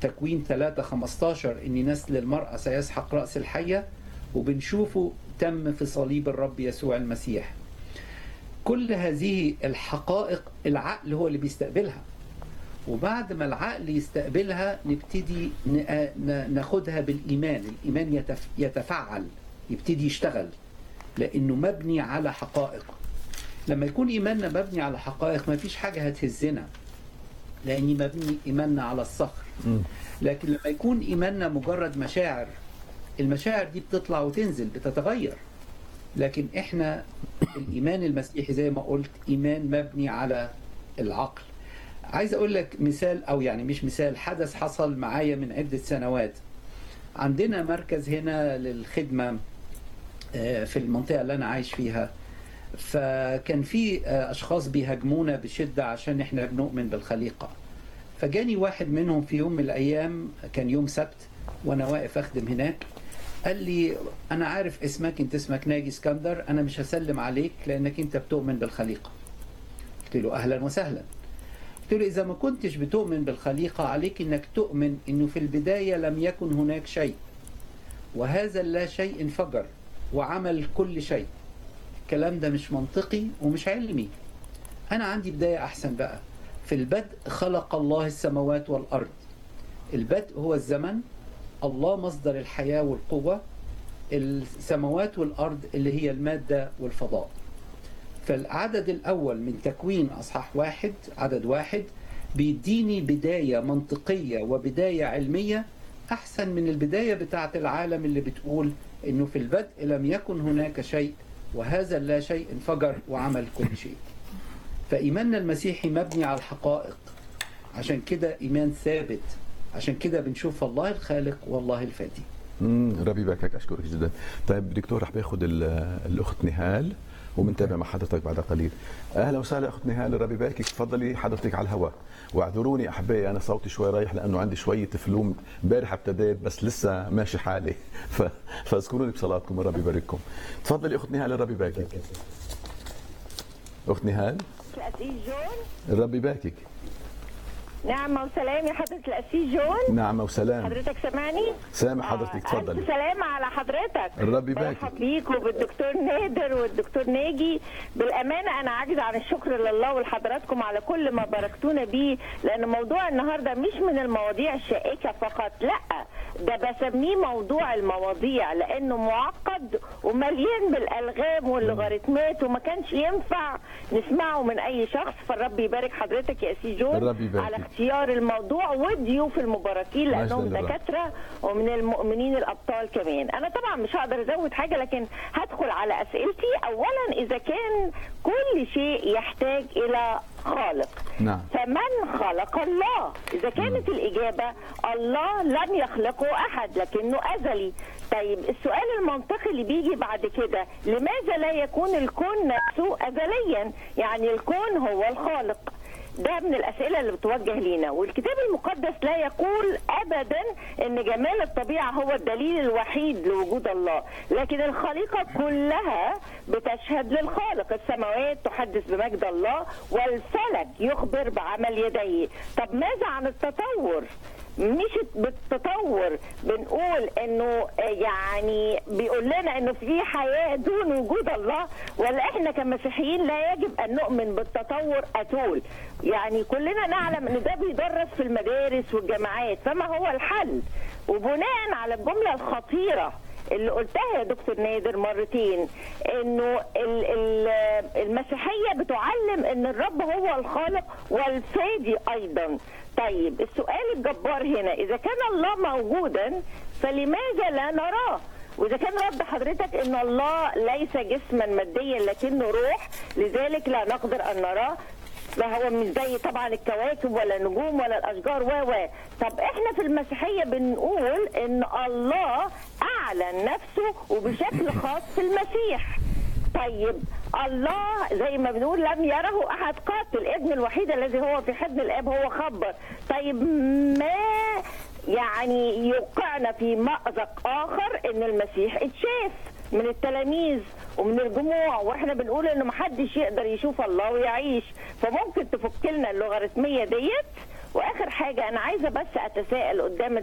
تكوين 3 15 ان نسل المرأة سيسحق رأس الحية وبنشوفه تم في صليب الرب يسوع المسيح كل هذه الحقائق العقل هو اللي بيستقبلها وبعد ما العقل يستقبلها نبتدي ن- ن- ناخدها بالإيمان الإيمان يتف- يتفعل يبتدي يشتغل لأنه مبني على حقائق لما يكون إيماننا مبني على حقائق ما فيش حاجة هتهزنا لأني مبني إيماننا على الصخر لكن لما يكون إيماننا مجرد مشاعر المشاعر دي بتطلع وتنزل بتتغير لكن احنا الايمان المسيحي زي ما قلت ايمان مبني على العقل عايز اقول لك مثال او يعني مش مثال حدث حصل معايا من عده سنوات عندنا مركز هنا للخدمه آه، في المنطقه اللي انا عايش فيها فكان في آه، اشخاص بيهاجمونا بشده عشان احنا بنؤمن بالخليقه فجاني واحد منهم في يوم من الايام كان يوم سبت وانا واقف اخدم هناك قال لي انا عارف اسمك انت اسمك ناجي اسكندر انا مش هسلم عليك لانك انت بتؤمن بالخليقه قلت له اهلا وسهلا قلت له اذا ما كنتش بتؤمن بالخليقه عليك انك تؤمن انه في البدايه لم يكن هناك شيء وهذا اللا شيء انفجر وعمل كل شيء الكلام ده مش منطقي ومش علمي انا عندي بدايه احسن بقى في البدء خلق الله السماوات والارض البدء هو الزمن الله مصدر الحياه والقوه السماوات والارض اللي هي الماده والفضاء فالعدد الاول من تكوين اصحاح واحد عدد واحد بيديني بدايه منطقيه وبدايه علميه احسن من البدايه بتاعه العالم اللي بتقول انه في البدء لم يكن هناك شيء وهذا اللا شيء انفجر وعمل كل شيء فايماننا المسيحي مبني على الحقائق عشان كده ايمان ثابت عشان كده بنشوف الله الخالق والله الفادي امم ربي يباركك اشكرك جدا طيب دكتور رح باخذ ال- الاخت نهال وبنتابع مع حضرتك بعد قليل اهلا وسهلا اخت نهال ربي يباركك تفضلي حضرتك على الهواء واعذروني احبائي انا صوتي شوي رايح لانه عندي شويه فلوم امبارح ابتديت بس لسه ماشي حالي ف... فاذكروني بصلاتكم وربي يبارككم تفضلي اخت نهال ربي يباركك اخت نهال الأسيس جون ربي يباركك نعمة وسلام يا حضرة الأسيس جون نعمة وسلام حضرتك سامعني؟ سامع حضرتك ألف تفضلي سلامة على حضرتك الرب يباركك. برحب بيك وبالدكتور نادر والدكتور ناجي بالأمانة أنا عاجزة عن الشكر لله ولحضراتكم على كل ما باركتونا بيه لأن موضوع النهاردة مش من المواضيع الشائكة فقط لا ده بسميه موضوع المواضيع لأنه معقد ومليان بالألغام واللوغاريتمات وما كانش ينفع نسمعه من أي شخص فالرب يبارك حضرتك يا أسيس جون الرب يباركك. على اختيار الموضوع والضيوف المباركين لأنهم مجد لله. دكاترة دكاتره ومن المؤمنين الابطال كمان انا طبعا مش هقدر ازود حاجه لكن هدخل على اسئلتي اولا اذا كان كل شيء يحتاج الى خالق نعم. فمن خلق الله اذا كانت الاجابه الله لم يخلقه احد لكنه ازلي طيب السؤال المنطقي اللي بيجي بعد كده لماذا لا يكون الكون نفسه ازليا يعني الكون هو الخالق ده من الاسئله اللي بتوجه لينا والكتاب المقدس لا يقول ابدا ان جمال الطبيعه هو الدليل الوحيد لوجود الله لكن الخليقه كلها بتشهد للخالق السماوات تحدث بمجد الله والفلك يخبر بعمل يديه طب ماذا عن التطور مش بالتطور بنقول انه يعني بيقول لنا انه في حياه دون وجود الله ولا احنا كمسيحيين لا يجب ان نؤمن بالتطور اتول يعني كلنا نعلم ان ده بيدرس في المدارس والجامعات فما هو الحل وبناء على الجمله الخطيره اللي قلتها يا دكتور نادر مرتين انه ال- ال- المسيحيه بتعلم ان الرب هو الخالق والفادي ايضا طيب السؤال الجبار هنا اذا كان الله موجودا فلماذا لا نراه واذا كان رد حضرتك ان الله ليس جسما ماديا لكنه روح لذلك لا نقدر ان نراه فهو مش زي طبعا الكواكب ولا النجوم ولا الاشجار و و طب احنا في المسيحيه بنقول ان الله اعلن نفسه وبشكل خاص في المسيح طيب الله زي ما بنقول لم يره احد قط الابن الوحيد الذي هو في حضن الاب هو خبر طيب ما يعني يوقعنا في مأزق اخر ان المسيح اتشاف من التلاميذ ومن الجموع واحنا بنقول ان محدش يقدر يشوف الله ويعيش فممكن تفك لنا اللوغاريتميه ديت واخر حاجه انا عايزه بس اتساءل قدام